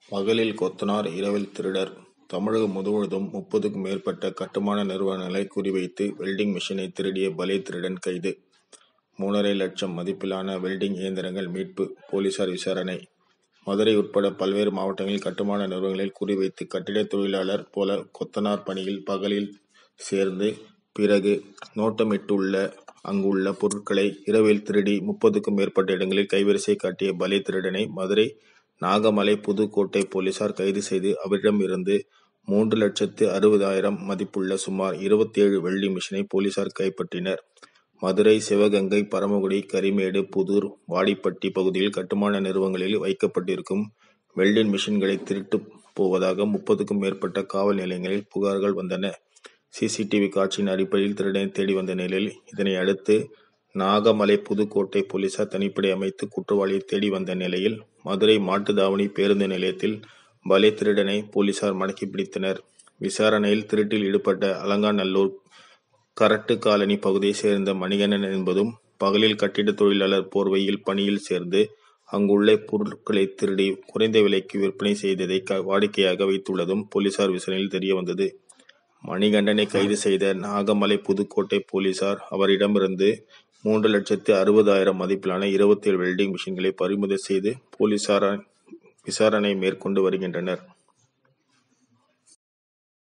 பகலில் கொத்தனார், இரவில் திருடர்! தமிழகம் முழுவதும் முப்பதுக்கும் மேற்பட்ட கட்டுமான நிறுவனங்களை குறிவைத்து வெல்டிங் மிஷினை திருடிய பலே திருடன் கைது. மூணரை லட்சம் மதிப்பிலான வெல்டிங் இயந்திரங்கள் மீட்பு போலீசார் விசாரணை மதுரை உட்பட பல்வேறு மாவட்டங்களில் கட்டுமான நிறுவனங்களில் குறிவைத்து கட்டிட தொழிலாளர் போல கொத்தனார் பணியில் பகலில் சேர்ந்து பிறகு நோட்டமிட்டுள்ள அங்குள்ள பொருட்களை இரவில் திருடி முப்பதுக்கும் மேற்பட்ட இடங்களில் கைவரிசை காட்டிய பலே திருடனை மதுரை நாகமலை புதுக்கோட்டை போலீசார் கைது செய்து அவரிடமிருந்து மூன்று லட்சத்து அறுபதாயிரம் மதிப்புள்ள சுமார் இருபத்தேழு வெல்டிங் மிஷினை போலீசார் கைப்பற்றினர். மதுரை, சிவகங்கை, பரமக்குடி, கரிமேடு, புதூர், வாடிப்பட்டி பகுதியில் கட்டுமான நிறுவனங்களில் வைக்கப்பட்டிருக்கும் வெல்டிங் மிஷின்களை திருட்டு போவதாக முப்பதுக்கும் மேற்பட்ட காவல் நிலையங்களில் புகார்கள் வந்தன. சிசிடிவி காட்சியின் அடிப்படையில் திருடனை தேடி வந்த நிலையில் இதனை அடுத்து நாகமலை புதுக்கோட்டை போலீசார் தனிப்படை அமைத்து குற்றவாளியை தேடி வந்த நிலையில் மதுரை மாட்டுத்தாவணி பேருந்து நிலையத்தில் பலே திருடனை போலீசார் மடக்கி பிடித்தனர். விசாரணையில் திருட்டில் ஈடுபட்ட அலங்காநல்லூர் கரட்டு காலனி பகுதியைச் சேர்ந்த மணிகண்டன் என்பதும் பகலில் கட்டிட தொழிலாளர் போர்வையில் பணியில் சேர்ந்து அங்குள்ள பொருட்களை திருடி குறைந்த விலைக்கு விற்பனை செய்ததை வாடிக்கையாக வைத்துள்ளதும் போலீசார் விசாரணையில் தெரியவந்தது. மணிகண்டனை கைது செய்த நாகமலை புதுக்கோட்டை போலீசார் அவரிடமிருந்து மூன்று லட்சத்து அறுபதாயிரம் மதிப்பிலான இருபத்தேழு வெல்டிங் மிஷின்களை பறிமுதல் செய்து போலீசார் விசாரணை மேற்கொண்டு வருகின்றனர்.